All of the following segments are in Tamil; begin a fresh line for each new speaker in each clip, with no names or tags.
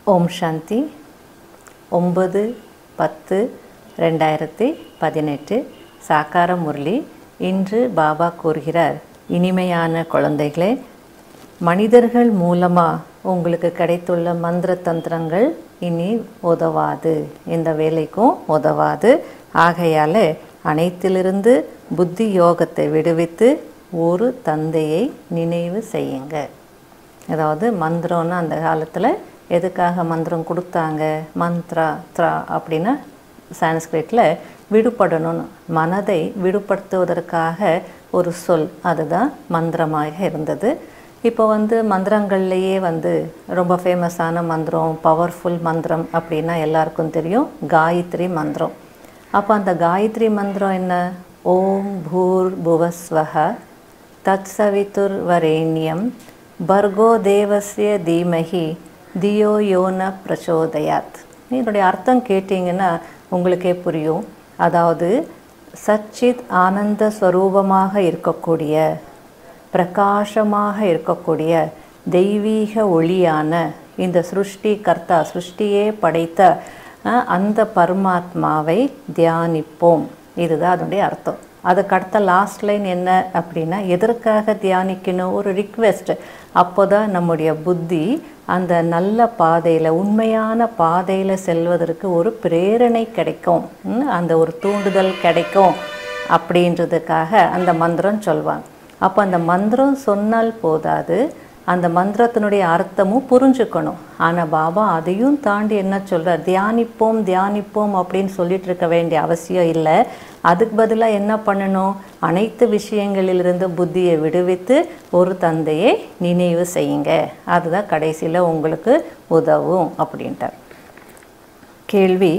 ஓம் சாந்தி ஒம்பது பத்து ரெண்டாயிரத்தி பதினெட்டு சாக்கார முரளி இன்று பாபா கூறுகிறார் இனிமையான குழந்தைகளே மனிதர்கள் மூலமாக உங்களுக்கு கிடைத்துள்ள மந்திர தந்திரங்கள் இனி உதவாது இந்த வேலைக்கும் உதவாது ஆகையால் அனைத்திலிருந்து புத்தி யோகத்தை விடுவித்து ஒரு தந்தையை நினைவு செய்யுங்க அதாவது மந்திரம்னு அந்த காலத்தில் எதுக்காக மந்திரம் கொடுத்தாங்க மந்த்ரா த்ரா அப்படின்னா சான்ஸ்கிரிட்டில் விடுபடணும்னு மனதை விடுபடுத்துவதற்காக ஒரு சொல் அதுதான் மந்திரமாக இருந்தது இப்போ வந்து மந்திரங்கள்லேயே வந்து ரொம்ப ஃபேமஸான மந்திரம் பவர்ஃபுல் மந்திரம் அப்படின்னா எல்லாருக்கும் தெரியும் காயத்ரி மந்திரம் அப்போ அந்த காயத்ரி மந்திரம் என்ன ஓம் பூர் புவஸ்வஹ தத் சவிதுர் வரேண்யம் பர்கோ தேவசிய தீமகி தியோ யோன பிரச்சோதயாத் இதனுடைய அர்த்தம் கேட்டிங்கன்னா உங்களுக்கே புரியும் அதாவது சச்சித் ஆனந்த ஸ்வரூபமாக இருக்கக்கூடிய பிரகாசமாக இருக்கக்கூடிய தெய்வீக ஒளியான இந்த சிருஷ்டி கர்த்தா சிருஷ்டியே படைத்த அஹ், அந்த பரமாத்மாவை தியானிப்போம் இதுதான் அதனுடைய அர்த்தம் அதுக்கு அடுத்த லாஸ்ட் லைன் என்ன அப்படின்னா எதற்காக தியானிக்கணும் ஒரு ரிக்வெஸ்ட் அப்போ தான் நம்முடைய புத்தி அந்த நல்ல பாதையில் உண்மையான பாதையில் செல்வதற்கு ஒரு பிரேரணை கிடைக்கும் ம், அந்த ஒரு தூண்டுதல் கிடைக்கும் அப்படின்றதுக்காக அந்த மந்திரம் சொல்வாங்க அப்போ அந்த மந்திரம் சொன்னால் போதாது அந்த மந்திரத்தினுடைய அர்த்தமும் புரிஞ்சுக்கணும் ஆனால் பாபா அதையும் தாண்டி என்ன சொல்கிறார் தியானிப்போம் தியானிப்போம் அப்படின்னு சொல்லிட்டு இருக்க வேண்டிய அவசியம் இல்லை அதுக்கு பதிலாக என்ன பண்ணணும் அனைத்து விஷயங்களிலிருந்து புத்தியை விடுவித்து ஒரு தந்தையை நினைவு செய்யுங்க அதுதான் கடைசியில் உங்களுக்கு உதவும் அப்படின்ட்டார் கேள்வி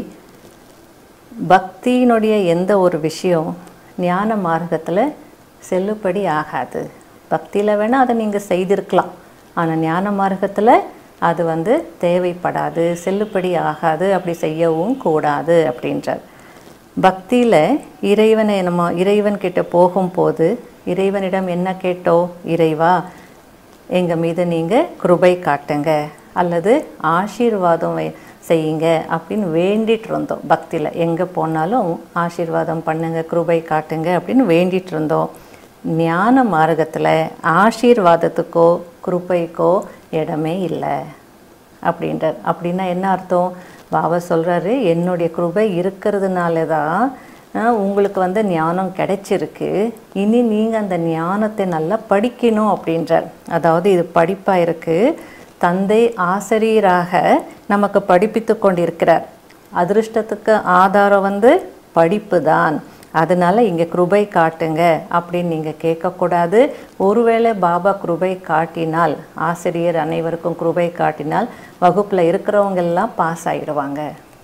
பக்தியினுடைய எந்த ஒரு விஷயம் ஞான மார்க்கத்தில் செல்லுபடி ஆகாது பக்தியில் வேணால் அதை நீங்கள் செய்திருக்கலாம் ஆனால் ஞான மார்க்கத்தில் அது வந்து தேவைப்படாது செல்லுபடி ஆகாது அப்படி செய்யவும் கூடாது அப்படின்றார் பக்தியில் இறைவனை நம்ம இறைவன் கிட்ட போகும்போது இறைவனிடம் என்ன கேட்டோ இறைவா எங்கள் மீது நீங்கள் கிருபை காட்டுங்க அல்லது ஆசீர்வாதம் வை- செய்யுங்க அப்படின்னு வேண்டிட்டு இருந்தோம் பக்தியில் எங்கே போனாலும் ஆசீர்வாதம் பண்ணுங்க கிருபை காட்டுங்க அப்படின்னு வேண்டிட்டு இருந்தோம் ஞான மார்க்கத்தில் ஆசீர்வாதத்துக்கோ கிருபைக்கோ இடமே இல்லை அப்படின்றார் அப்படின்னா என்ன அர்த்தம் பாபா சொல்கிறாரு என்னுடைய கிருபை இருக்கிறதுனால தான் அஹ், உங்களுக்கு வந்து ஞானம் கிடைச்சிருக்கு இனி நீங்கள் அந்த ஞானத்தை நல்லா படிக்கணும் அப்படின்றார் அதாவது இது படிப்பாக இருக்குது தந்தை ஆசிரியராக நமக்கு படிப்பித்து கொண்டிருக்கிறார் அதிருஷ்டத்துக்கு ஆதாரம் வந்து படிப்பு தான் அதனால இங்கே கிருபை காட்டுங்க அப்படின்னு நீங்கள் கேட்கக்கூடாது ஒருவேளை பாபா கிருபை காட்டினால் ஆசிரியர் அனைவருக்கும் கிருபை காட்டினால் வகுப்பில் இருக்கிறவங்க எல்லாம் பாஸ் ஆகிடுவாங்க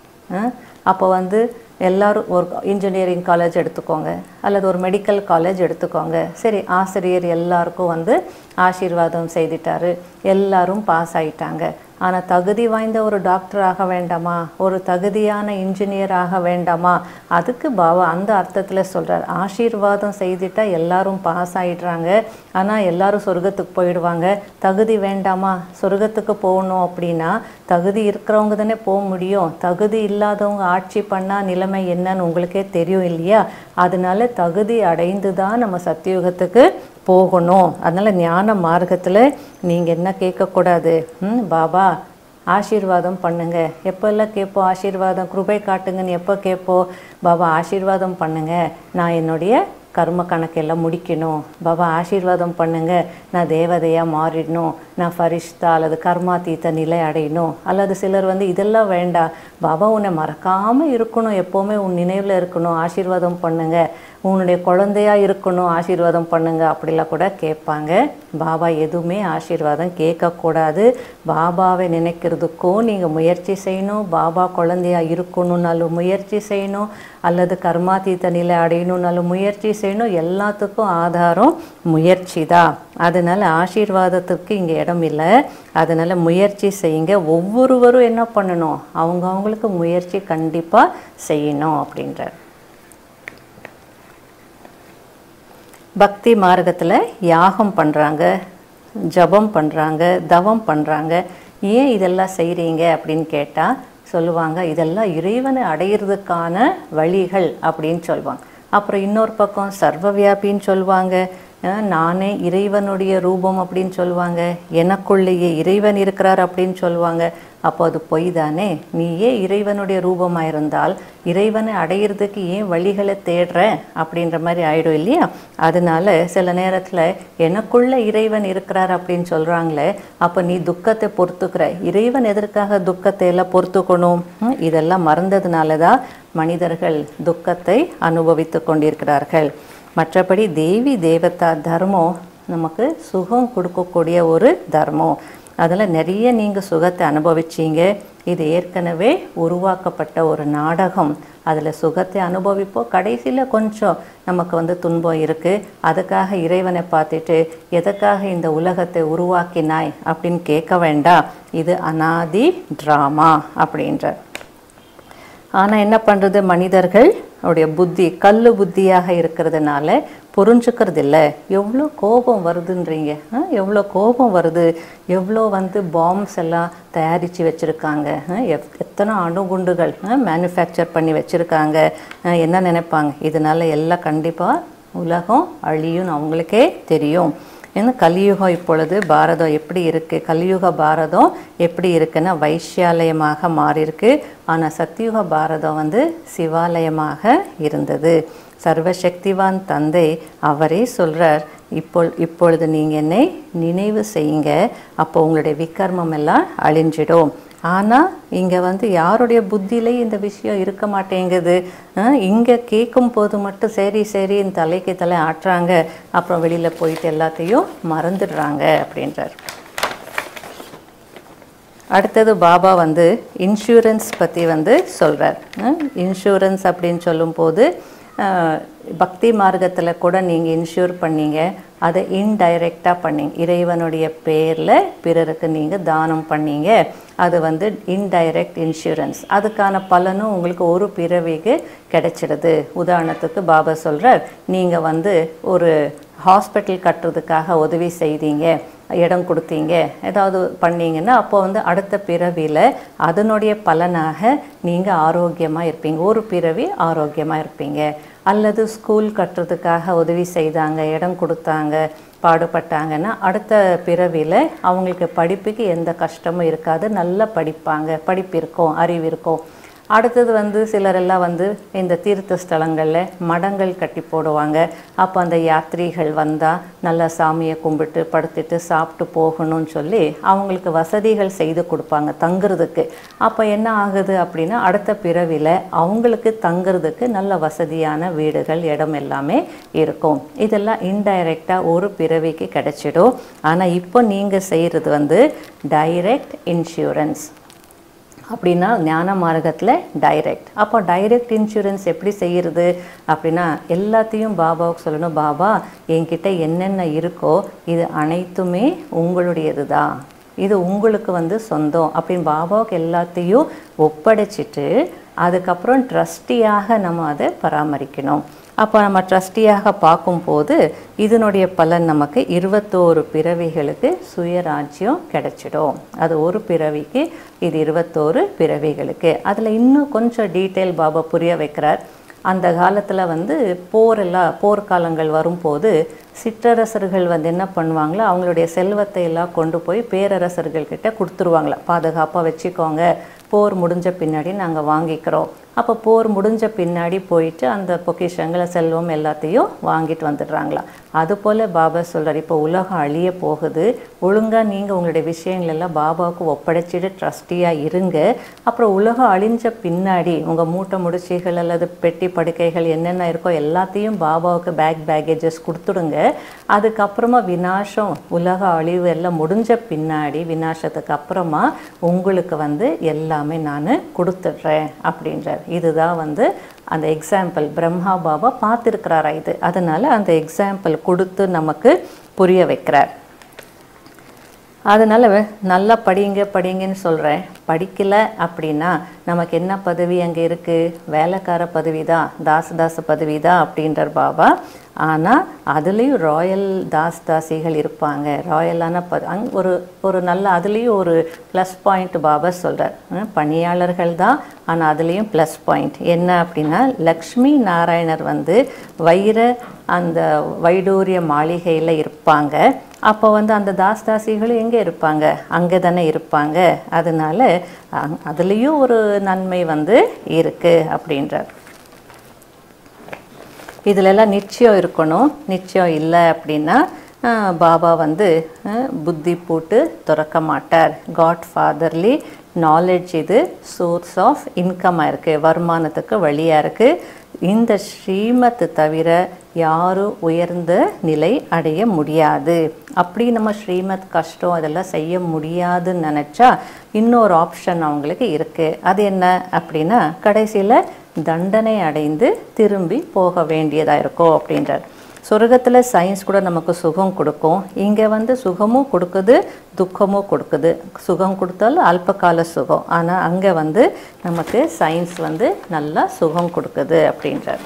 அப்போ வந்து எல்லாரும் ஒரு இன்ஜினியரிங் காலேஜ் எடுத்துக்கோங்க அல்லது ஒரு மெடிக்கல் காலேஜ் எடுத்துக்கோங்க சரி ஆசிரியர் எல்லாருக்கும் வந்து ஆசீர்வாதம் செய்துட்டாரு எல்லாரும் பாஸ் ஆயிட்டாங்க ஆனால் தகுதி வாய்ந்த ஒரு டாக்டர் ஆக வேண்டாமா ஒரு தகுதியான இன்ஜினியர் ஆக வேண்டாமா அதுக்கு பாபா அந்த அர்த்தத்தில் சொல்கிறார் ஆசீர்வாதம் செய்துட்டா எல்லாரும் பாஸ் ஆயிடுறாங்க ஆனால் எல்லாரும் சொர்க்கத்துக்கு போயிடுவாங்க தகுதி வேண்டாமா சொர்க்கத்துக்கு போகணும் அப்படின்னா தகுதி இருக்கிறவங்க தானே போக முடியும் தகுதி இல்லாதவங்க ஆட்சி பண்ணால் நிலைமை என்னன்னு உங்களுக்கே தெரியும் இல்லையா அதனால தகுதி அடைந்து தான் நம்ம சத்தியுகத்துக்கு போகணும் அதனால் ஞான மார்க்கத்தில் நீங்கள் என்ன கேட்கக்கூடாது ம் பாபா ஆசீர்வாதம் பண்ணுங்க எப்போல்லாம் கேட்போம் ஆசீர்வாதம் கிருபை காட்டுங்கன்னு எப்போ கேட்போம் பாபா ஆசீர்வாதம் பண்ணுங்க நான் என்னுடைய கர்ம கணக்கெல்லாம் முடிக்கணும் பாபா ஆசீர்வாதம் பண்ணுங்க நான் தேவதையாக மாறிடணும் நான் ஃபரிஷ்தா அல்லது கர்மாத்தீத்த நிலை அடையணும் அல்லது சிலர் வந்து இதெல்லாம் வேண்டாம் பாபா உன்னை மறக்காமல் இருக்கணும் எப்போவுமே உன் நினைவில் இருக்கணும் ஆசீர்வாதம் பண்ணுங்க உன்னுடைய குழந்தையா இருக்கணும் ஆசீர்வாதம் பண்ணுங்க அப்படிலாம் கூட கேட்பாங்க பாபா எதுவுமே ஆசீர்வாதம் கேட்கக்கூடாது பாபாவை நினைக்கிறதுக்கும் நீங்கள் முயற்சி செய்யணும் பாபா குழந்தையா இருக்கணும்னாலும் முயற்சி செய்யணும் அல்லது கர்மாத்தீத்த நிலை அடையணும்னாலும் முயற்சி செய்யணும் எல்லாத்துக்கும் ஆதாரம் முயற்சி தான் அதனால ஆசீர்வாதத்துக்கு இங்கே இடம் இல்லை அதனால முயற்சி செய்யுங்க ஒவ்வொருவரும் என்ன பண்ணணும் அவங்க அவங்களுக்கு முயற்சி கண்டிப்பாக செய்யணும் அப்படின்றார் பக்தி மார்க்கத்தில் யாகம் பண்ணுறாங்க ஜபம் பண்ணுறாங்க தவம் பண்ணுறாங்க ஏன் இதெல்லாம் செய்கிறீங்க அப்படின்னு கேட்டால் சொல்லுவாங்க இதெல்லாம் இறைவனை அடையிறதுக்கான வழிகள் அப்படின்னு சொல்லுவாங்க அப்புறம் இன்னொரு பக்கம் சர்வவியாபின்னு சொல்லுவாங்க அஹ் நானே இறைவனுடைய ரூபம் அப்படின்னு சொல்லுவாங்க எனக்குள்ளேயே இறைவன் இருக்கிறார் அப்படின்னு சொல்லுவாங்க அப்போ அது பொய் தானே நீயே இறைவனுடைய ரூபமாக இருந்தால் இறைவனை அடையிறதுக்கு ஏன் வழிகளை தேடுற அப்படின்ற மாதிரி ஆயிடும் இல்லையா அதனால சில நேரத்தில் எனக்குள்ள இறைவன் இருக்கிறார் அப்படின்னு சொல்கிறாங்களே அப்போ நீ துக்கத்தை பொறுத்துக்கிற இறைவன் எதற்காக துக்கத்தை எல்லாம் பொறுத்துக்கணும் ம், இதெல்லாம் மறந்ததுனால தான் மனிதர்கள் துக்கத்தை அனுபவித்து கொண்டிருக்கிறார்கள் மற்றபடி தேவி தேவதா தர்மம் நமக்கு சுகம் கொடுக்கக்கூடிய ஒரு தர்மம் அதில் நிறைய நீங்கள் சுகத்தை அனுபவிச்சீங்க இது ஏற்கனவே உருவாக்கப்பட்ட ஒரு நாடகம் அதில் சுகத்தை அனுபவிப்போம் கடைசியில் கொஞ்சம் நமக்கு வந்து துன்பம் இருக்குது அதுக்காக இறைவனை பார்த்துட்டு எதுக்காக இந்த உலகத்தை உருவாக்கினாய் அப்படின்னு கேட்க வேண்டாம் இது அனாதி ட்ராமா அப்படின்ற ஆனால் என்ன பண்ணுறது மனிதர்கள் உடைய புத்தி கல்லு புத்தியாக இருக்கிறதுனால புரிஞ்சுக்கிறது இல்லை எவ்வளோ கோபம் வருதுன்றீங்க ஆ, எவ்வளோ கோபம் வருது எவ்வளோ வந்து பாம்ஸ் எல்லாம் தயாரித்து வச்சுருக்காங்க எத்தனை அணுகுண்டுகள் மேனுஃபேக்சர் பண்ணி வச்சுருக்காங்க என்ன நினைப்பாங்க இதனால எல்லாம் கண்டிப்பாக உலகம் அழியும்னு அவங்களுக்கே தெரியும் ஏன்னா கலியுகம் இப்பொழுது பாரதம் எப்படி இருக்குது கலியுக பாரதம் எப்படி இருக்குன்னா வைஷ்யாலயமாக மாறியிருக்கு ஆனால் சத்தியுக பாரதம் வந்து சிவாலயமாக இருந்தது சர்வசக்திவான் தந்தை அவரே சொல்கிறார் இப்போ இப்பொழுது நீங்கள் என்னை நினைவு செய்யுங்க அப்போ உங்களுடைய விக்கர்மம் எல்லாம் அழிஞ்சிடும் ஆனால் இங்கே வந்து யாருடைய புத்தியிலே இந்த விஷயம் இருக்க மாட்டேங்குது இங்கே கேட்கும் போது மட்டும் சரி சரி இந்த தலைக்கு தலை ஆட்டுறாங்க அப்புறம் வெளியில் போயிட்டு எல்லாத்தையும் மறந்துடுறாங்க அப்படின்றார் அடுத்தது பாபா வந்து இன்சூரன்ஸ் பற்றி வந்து சொல்கிறார் இன்சூரன்ஸ் அப்படின்னு சொல்லும்போது அஹ், பக்தி மார்க்கத்தில் கூட நீங்கள் இன்சூர் பண்ணீங்க அதை இன்டைரக்டாக பண்ணீங்க இறைவனுடைய பேரில் பிறருக்கு நீங்கள் தானம் பண்ணீங்க அது வந்து இன்டைரக்ட் இன்சூரன்ஸ் அதுக்கான பலனும் உங்களுக்கு ஒரு பிறவிக்கு கிடைச்சிடுது உதாரணத்துக்கு பாபா சொல்கிறார் நீங்கள் வந்து ஒரு ஹாஸ்பிட்டல் கட்டுறதுக்காக உதவி செய்தீங்க இடம் கொடுத்தீங்க ஏதாவது பண்ணீங்கன்னா அப்போ வந்து அடுத்த பிறவியில் அதனுடைய பலனாக நீங்கள் ஆரோக்கியமாக இருப்பீங்க ஒரு பிறவி ஆரோக்கியமாக இருப்பீங்க அல்லது ஸ்கூல் கட்டுறதுக்காக உதவி செய்தாங்க இடம் கொடுத்தாங்க பாடுபட்டாங்கன்னா அடுத்த பிறவியில் அவங்களுக்கு படிப்புக்கு எந்த கஷ்டமும் இருக்காது நல்லா படிப்பாங்க படிப்பு இருக்கும் அறிவு இருக்கும் அடுத்தது வந்து சிலரெல்லாம் வந்து இந்த தீர்த்த ஸ்தலங்களில் மடங்கள் கட்டி போடுவாங்க அப்போ அந்த யாத்ரீகள் வந்தால் நல்லா சாமியை கும்பிட்டு படுத்துட்டு சாப்பிட்டு போகணும்னு சொல்லி அவங்களுக்கு வசதிகள் செய்து கொடுப்பாங்க தங்குறதுக்கு அப்போ என்ன ஆகுது அப்படின்னா அடுத்த பிறவியில் அவங்களுக்கு தங்குறதுக்கு நல்ல வசதியான வீடுகள் இடம் எல்லாமே இருக்கும் இதெல்லாம் இன்டைரக்டாக ஒரு பிறவிக்கு கிடைச்சிடும் ஆனால் இப்போ நீங்கள் செய்கிறது வந்து டைரக்ட் இன்சூரன்ஸ் அப்படின்னா ஞான மார்க்கத்தில் டைரக்ட் அப்போ டைரக்ட் இன்சூரன்ஸ் எப்படி செய்கிறது அப்படின்னா எல்லாத்தையும் பாபாவுக்கு சொல்லணும் பாபா என்கிட்ட என்னென்ன இருக்கோ இது அனைத்துமே உங்களுடையது தான் இது உங்களுக்கு வந்து சொந்தம் அப்படின்னு பாபாவுக்கு எல்லாத்தையும் ஒப்படைச்சிட்டு அதுக்கப்புறம் ட்ரஸ்டியாக நம்ம அதை பராமரிக்கணும் அப்போ நம்ம ட்ரஸ்டியாக பார்க்கும்போது இதனுடைய பலன் நமக்கு இருபத்தோரு பிறவிகளுக்கு சுயராஜ்யம் கிடைச்சிடும் அது ஒரு பிறவிக்கு இது இருபத்தோரு பிறவிகளுக்கு அதில் இன்னும் கொஞ்சம் டீட்டெயில் பாபா புரிய வைக்கிறார் அந்த காலத்தில் வந்து போரெல்லாம் போர்க்காலங்கள் வரும்போது சிற்றரசர்கள் வந்து என்ன பண்ணுவாங்களோ அவங்களுடைய செல்வத்தை எல்லாம் கொண்டு போய் பேரரசர்கள் கிட்ட கொடுத்துருவாங்களா பாதுகாப்பாக வச்சுக்கோங்க போர் முடிஞ்ச பின்னாடி நாங்கள் வாங்கிக்கிறோம் அப்போ போர் முடிஞ்ச பின்னாடி போயிட்டு அந்த பொக்கிஷங்களை செல்வம் எல்லாத்தையும் வாங்கிட்டு வந்துடுறாங்களா அதுபோல் பாபா சொல்கிறார் இப்போ உலகம் அழிய போகுது ஒழுங்காக நீங்கள் உங்களுடைய விஷயங்கள் எல்லாம் பாபாவுக்கு ஒப்படைச்சிட்டு ட்ரஸ்டியாக இருங்க அப்புறம் உலகம் அழிஞ்ச பின்னாடி உங்கள் மூட்டை முடிச்சுகள் அல்லது பெட்டி படுக்கைகள் என்னென்ன இருக்கோ எல்லாத்தையும் பாபாவுக்கு பேக் பேக்கேஜஸ் கொடுத்துடுங்க அதுக்கப்புறமா வினாசம் உலக அழிவு எல்லாம் முடிஞ்ச பின்னாடி வினாசத்துக்கு அப்புறமா உங்களுக்கு வந்து எல்லாமே நான் கொடுத்துட்றேன் அப்படின்றார் இதுதான் வந்து அந்த எக்ஸாம்பிள் பிரம்மா பாபா பார்த்துருக்கிறாரா இது அதனால் அந்த எக்ஸாம்பிள் கொடுத்து நமக்கு புரிய வைக்கிறார் அதனால் நல்லா படிங்க படிங்கன்னு சொல்கிறேன் படிக்கலை அப்படின்னா நமக்கு என்ன பதவி அங்கே இருக்குது வேலைக்கார பதவி தான் தாச தாச பதவி தான் அப்படின்றார் பாபா ஆனால் அதுலேயும் ராயல் தாஸ் தாசிகள் இருப்பாங்க ராயலான ப அங் ஒரு ஒரு நல்ல அதுலேயும் ஒரு ப்ளஸ் பாயிண்ட் பாபா சொல்கிறார் பணியாளர்கள் தான் ஆனால் அதுலேயும் ப்ளஸ் பாயிண்ட் என்ன அப்படின்னா லக்ஷ்மி நாராயணர் வந்து வைர அந்த வைடூரிய மாளிகையில் இருப்பாங்க அப்போ வந்து அந்த தாஸ் தாசிகளும் எங்கே இருப்பாங்க அங்கே தானே இருப்பாங்க அதனால அங்- அதுலேயும் ஒரு நன்மை வந்து இருக்குது அப்படின்றார் இதுல எல்லாம் நிச்சயம் இருக்கணும் நிச்சயம் இல்லை அப்படின்னா அஹ், பாபா வந்து அஹ், புத்தி போட்டு திறக்க மாட்டார் காட் ஃபாதர்லி நாலேஜ் இது சோர்ஸ் ஆஃப் இன்கமாக இருக்குது வருமானத்துக்கு வழியாக இருக்குது இந்த ஸ்ரீமத்து தவிர யாரும் உயர்ந்த நிலை அடைய முடியாது அப்படி நம்ம ஸ்ரீமத் கஷ்டம் அதெல்லாம் செய்ய முடியாதுன்னு நினச்சா இன்னொரு ஆப்ஷன் அவங்களுக்கு இருக்குது அது என்ன அப்படின்னா கடைசியில் தண்டனை அடைந்து திரும்பி போக வேண்டியதாக இருக்கும் அப்படின்றார் சொர்க்கத்தில் சயின்ஸ் கூட நமக்கு சுகம் கொடுக்கும் இங்கே வந்து சுகமும் கொடுக்குது துக்கமும் கொடுக்குது சுகம் கொடுத்தாலும் அல்பகால சுகம் ஆனால் அங்கே வந்து நமக்கு சயின்ஸ் வந்து நல்லா சுகம் கொடுக்குது அப்படின்றார்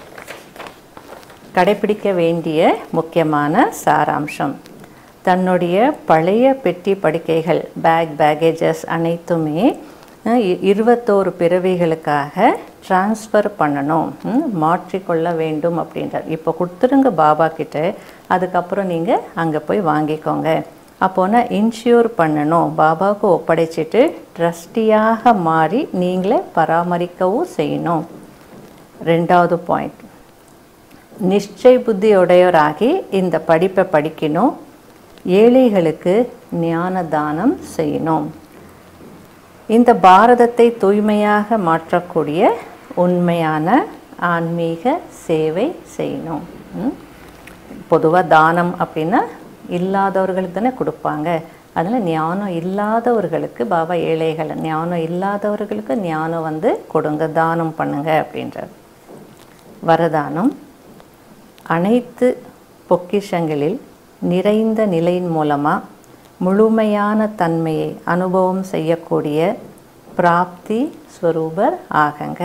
கடைபிடிக்க வேண்டிய முக்கியமான சாராம்சம் தன்னுடைய பழைய பெட்டி படுக்கைகள் பேக் பேகேஜஸ் அனைத்துமே அஹ், இ- இருபத்தோரு பிறவிகளுக்காக ட்ரான்ஸ்ஃபர் பண்ணணும் ம், மாற்றிக்கொள்ள வேண்டும் அப்படின்றார் இப்போ கொடுத்துருங்க பாபா கிட்ட அதுக்கப்புறம் நீங்கள் அங்கே போய் வாங்கிக்கோங்க அப்போனா இன்ஷூர் பண்ணணும் பாபாவுக்கு ஒப்படைச்சிட்டு ட்ரஸ்டியாக மாறி நீங்களே பராமரிக்கவும் செய்யணும் ரெண்டாவது பாயிண்ட் நிச்சய புத்தியுடையவராகி இந்த படிப்பை படிக்கணும் ஏழைகளுக்கு ஞான தானம் செய்யணும் இந்த பாரதத்தை தூய்மையாக மாற்றக்கூடிய உண்மையான ஆன்மீக சேவை செய்யணும் பொதுவாக தானம் அப்படின்னா இல்லாதவர்களுக்கு தானே கொடுப்பாங்க அதில் ஞானம் இல்லாதவர்களுக்கு பாபா ஏழைகள் ஞானம் இல்லாதவர்களுக்கு ஞானம் வந்து கொடுங்க தானம் பண்ணுங்க அப்படின்றார் வரதானம் அனைத்து பொக்கிஷங்களில் நிறைந்த நிலையின் மூலமாக முழுமையான தன்மையை அனுபவம் செய்யக்கூடிய பிராப்தி ஸ்வரூபர் ஆகங்க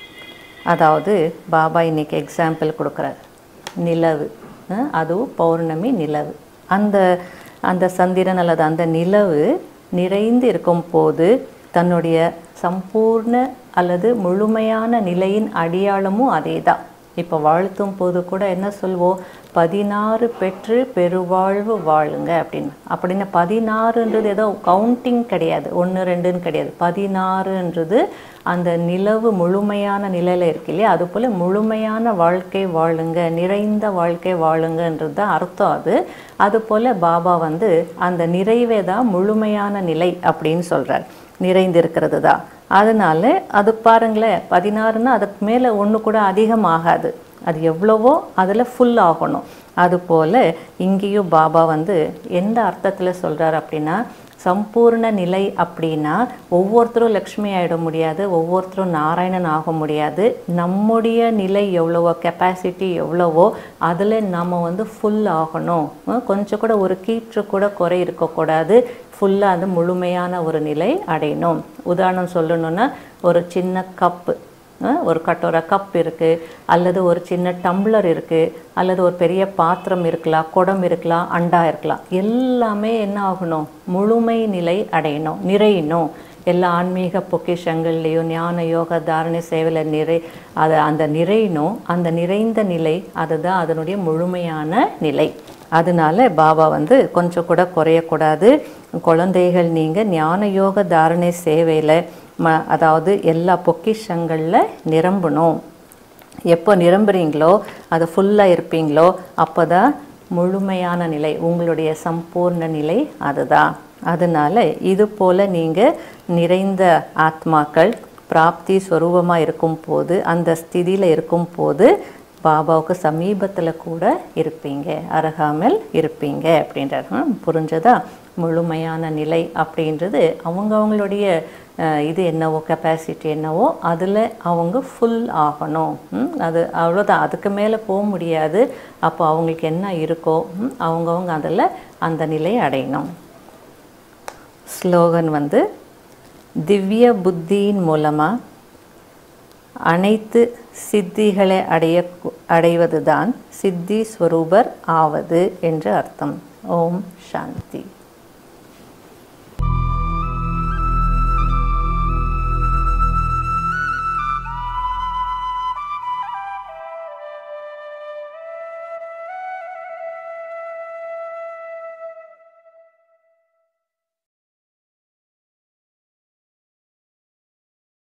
அதாவது பாபா இன்னைக்கு எக்ஸாம்பிள் கொடுக்குறார் நிலவு அஹ், அதுவும் பௌர்ணமி நிலவு அந்த அந்த சந்திரன் அல்லது அந்த நிலவு நிறைந்து இருக்கும் போது தன்னுடைய சம்பூர்ண அல்லது முழுமையான நிலையின் அடையாளமும் அதே தான் இப்போ வாழ்த்தும் போது கூட என்ன சொல்வோம் பதினாறு பெற்று பெருவாழ்வு வாழுங்க அப்படின்னு அப்படின்னு பதினாறுன்றது ஏதோ கவுண்டிங் கிடையாது ஒன்று ரெண்டுன்னு கிடையாது பதினாறுன்றது அந்த நிலவு முழுமையான நிலையில் இருக்கு இல்லையா அது போல் முழுமையான வாழ்க்கை வாழுங்க நிறைந்த வாழ்க்கை வாழுங்கன்றது தான் அர்த்தம் அது அது போல் பாபா வந்து அந்த நிறைவே தான் முழுமையான நிலை அப்படின்னு சொல்கிறார் நிறைந்திருக்கிறது தான் அதனால அது பாருங்களேன் பதினாறுனா அதுக்கு மேலே ஒன்று கூட அதிகமாகாது அது எவ்வளவோ அதில் ஃபுல் ஆகணும் அதுபோல் இங்கேயும் பாபா வந்து எந்த அர்த்தத்தில் சொல்கிறார் அப்படின்னா சம்பூர்ண நிலை அப்படின்னா ஒவ்வொருத்தரும் லக்ஷ்மி ஆகிட முடியாது ஒவ்வொருத்தரும் நாராயணன் ஆக முடியாது நம்முடைய நிலை எவ்வளவோ கெப்பாசிட்டி எவ்வளவோ அதில் நம்ம வந்து ஃபுல் ஆகணும் அஹ் கொஞ்சம் கூட ஒரு கீற்று கூட குறை இருக்கக்கூடாது ஃபுல்லாக அது முழுமையான ஒரு நிலை அடையணும் உதாரணம் சொல்லணும்னா ஒரு சின்ன கப்பு அஹ் ஒரு கட்டோர கப் இருக்குது அல்லது ஒரு சின்ன டம்ளர் இருக்குது அல்லது ஒரு பெரிய பாத்திரம் இருக்கலாம் குடம் இருக்கலாம் அண்டா இருக்கலாம் எல்லாமே என்ன ஆகணும் முழுமை நிலை அடையணும் நிறையணும் எல்லா ஆன்மீக பொக்கிஷங்கள்லேயும் ஞான யோக தாரணை சேவையில் நிறை அது அந்த நிறையணும் அந்த நிறைந்த நிலை அதுதான் அதனுடைய முழுமையான நிலை அதனால பாபா வந்து கொஞ்சம் கூட குறையக்கூடாது குழந்தைகள் நீங்கள் ஞான யோக தாரணை சேவையில் ம அதாவது எல்லா பொக்கிஷங்களில் நிரம்பணும் எப்போ நிரம்புறீங்களோ அது ஃபுல்லாக இருப்பீங்களோ அப்போ தான் முழுமையான நிலை உங்களுடைய சம்பூர்ண நிலை அதுதான் அதனால இது போல் நீங்கள் நிறைந்த ஆத்மாக்கள் பிராப்தி ஸ்வரூபமாக இருக்கும் போது அந்த ஸ்திதியில் இருக்கும் போது பாபாவுக்கு சமீபத்தில் கூட இருப்பீங்க அருகாமல் இருப்பீங்க அப்படின்றார் ஹம், புரிஞ்சதா முழுமையான நிலை அப்படின்றது அவங்க அவங்களுடைய அஹ், இது என்னவோ கெப்பாசிட்டி என்னவோ அதில் அவங்க ஃபுல் ஆகணும் ம், அது அவ்வளோதான் அதுக்கு மேலே போக முடியாது அப்போ அவங்களுக்கு என்ன இருக்கோ ம், அவங்கவங்க அதில் அந்த நிலை அடையணும் ஸ்லோகன் வந்து திவ்ய புத்தியின் மூலமாக அனைத்து சித்திகளை அடைய அடைவதுதான் சித்தி ஸ்வரூபர் ஆவது என்று அர்த்தம் ஓம் சாந்தி